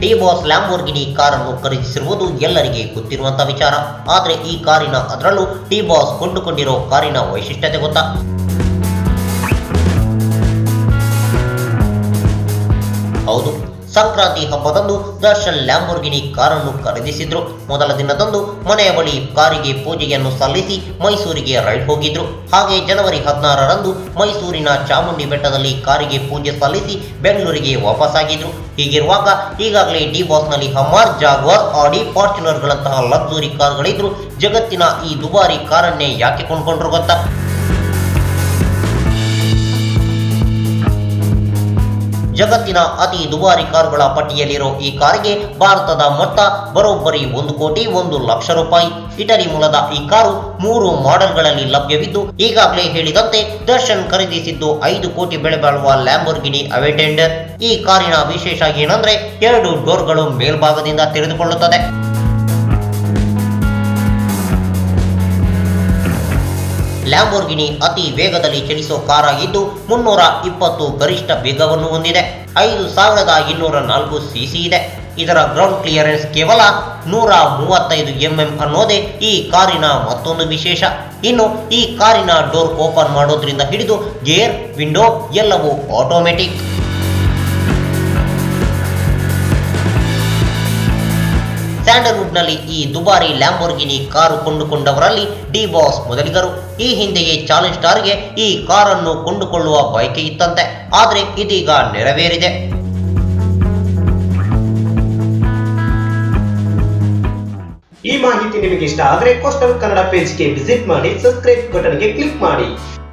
D boss Lamborghini ಕಾರನ್ನು ಖರೀದಿಸಿರುವುದು ಎಲ್ಲರಿಗೆ ಗೊತ್ತಿರುವಂತ ವಿಚಾರ ಆದ್ರೆ ಈ ಕಾರಿನ ಅದರಲ್ಲೂ ಡಿ ಬಾಸ್ ಕೊಂಡುಕೊಂಡಿರೋ ಕಾರಿನ ವೈಶಿಷ್ಟ್ಯತೆ ಗೊತ್ತಾ ಹೌದು ಸಂಕ್ರಾಂತಿ ಹಬ್ಬದಂದು ದರ್ಶನ್ ಲ್ಯಾಂಬೋರ್ಗಿನಿ ಕಾರನ್ನು ಖರೀದಿಸಿದ್ರು ಮೊದಲ ದಿನದಂದು ಮನೆಯ ಬಳಿ ಕಾರಿಗೆ ಪೂಜೆಯನ್ನು ಸಲ್ಲಿಸಿ ಮೈಸೂರಿಗೆ ರೈಡ್ ಹೋಗಿದ್ರು ಹಾಗೆ ಜನವರಿ ಹದಿನಾರರಂದು ಮೈಸೂರಿನ ಚಾಮುಂಡಿ ಬೆಟ್ಟದಲ್ಲಿ ಕಾರಿಗೆ ಪೂಜೆ ಸಲ್ಲಿಸಿ ಬೆಂಗಳೂರಿಗೆ ವಾಪಸ್ಸಾಗಿದ್ರು ಹೀಗಿರುವಾಗ ಈಗಾಗಲೇ ಡಿ ಬಾಸ್ನಲ್ಲಿ ಹಮಾರ್ ಜಾಗ್ವಾರ್ ಆಡಿ ಫಾರ್ಚುನರ್ಗಳಂತಹ ಲಕ್ಸುರಿ ಕಾರ್ಗಳಿದ್ರು ಜಗತ್ತಿನ ಈ ದುಬಾರಿ ಕಾರನ್ನೇ ಯಾಕೆ ಕೊಂಡ್ಕೊಂಡ್ರು ಗೊತ್ತಾ ಜಗತ್ತಿನ ಅತಿ ದುಬಾರಿ ಕಾರುಗಳ ಪಟ್ಟಿಯಲ್ಲಿರೋ ಈ ಕಾರಿಗೆ ಭಾರತದ ಮೊತ್ತ ಬರೋಬ್ಬರಿ ಒಂದು ಕೋಟಿ ಒಂದು ಲಕ್ಷ ರೂಪಾಯಿ ಇಟಲಿ ಮೂಲದ ಈ ಕಾರು ಮೂರು ಮಾಡೆಲ್ಗಳಲ್ಲಿ ಲಭ್ಯವಿದ್ದು ಈಗಾಗಲೇ ಹೇಳಿದಂತೆ ದರ್ಶನ್ ಖರೀದಿಸಿದ್ದು ಐದು ಕೋಟಿ ಬೆಲೆ ಬಾಳುವ ಲ್ಯಾಂಬೋರ್ಗಿನಿ ಅವೆಟೆಂಡರ್ ಈ ಕಾರಿನ ವಿಶೇಷ ಏನಂದ್ರೆ ಎರಡು ಡೋರ್ಗಳು ಮೇಲ್ಭಾಗದಿಂದ ತೆರೆದುಕೊಳ್ಳುತ್ತದೆ ಲ್ಯಾಂಬೋರ್ಗಿನಿ ಅತಿ ವೇಗದಲ್ಲಿ ಚಲಿಸೋ ಕಾರಾಗಿದ್ದು ಮುನ್ನೂರ ಇಪ್ಪತ್ತು ಗರಿಷ್ಠ ವೇಗವನ್ನು ಹೊಂದಿದೆ ಐದು ಸಾವಿರದ ಇನ್ನೂರ ನಾಲ್ಕು ಸಿಸಿ ಇದೆ ಇದರ ಗ್ರೌಂಡ್ ಕ್ಲಿಯರೆನ್ಸ್ ಕೇವಲ ನೂರ ಮೂವತ್ತೈದು ಎಂಎಂ ಅನ್ನೋದೇ ಈ ಕಾರಿನ ಮತ್ತೊಂದು ವಿಶೇಷ ಇನ್ನು ಈ ಕಾರಿನ ಡೋರ್ ಓಪನ್ ಮಾಡೋದ್ರಿಂದ ಹಿಡಿದು ಗೇರ್ ವಿಂಡೋ ಎಲ್ಲವೂ ಆಟೋಮೆಟಿಕ್ ಸ್ಯಾಂಡಲ್ವುಡ್ನಲ್ಲಿ ಈ ದುಬಾರಿ ಲ್ಯಾಂಬೋರ್ಗಿನಿ ಕಾರು ಕೊಂಡುಕೊಂಡವರಲ್ಲಿ ಡಿ ಬಾಸ್ ಮೊದಲಿಗರು ಈ ಹಿಂದೆಯೇ ಚಾಲೆಂಜ್ ಸ್ಟಾರ್ಗೆ ಈ ಕಾರನ್ನು ಕೊಂಡುಕೊಳ್ಳುವ ಬಯಕೆ ಇತ್ತಂತೆ ಆದರೆ ಇದೀಗ ನೆರವೇರಿದೆ ಈ ಮಾಹಿತಿ ನಿಮಗೆ ಇಷ್ಟ ಆದರೆ ಕೋಸ್ಟಲ್ ಕನ್ನಡ ಪೇಜ್ಗೆ ವಿಸಿಟ್ ಮಾಡಿ ಸಬ್ಸ್ಕ್ರೈಬ್ ಬಟನ್ಗೆ ಕ್ಲಿಕ್ ಮಾಡಿ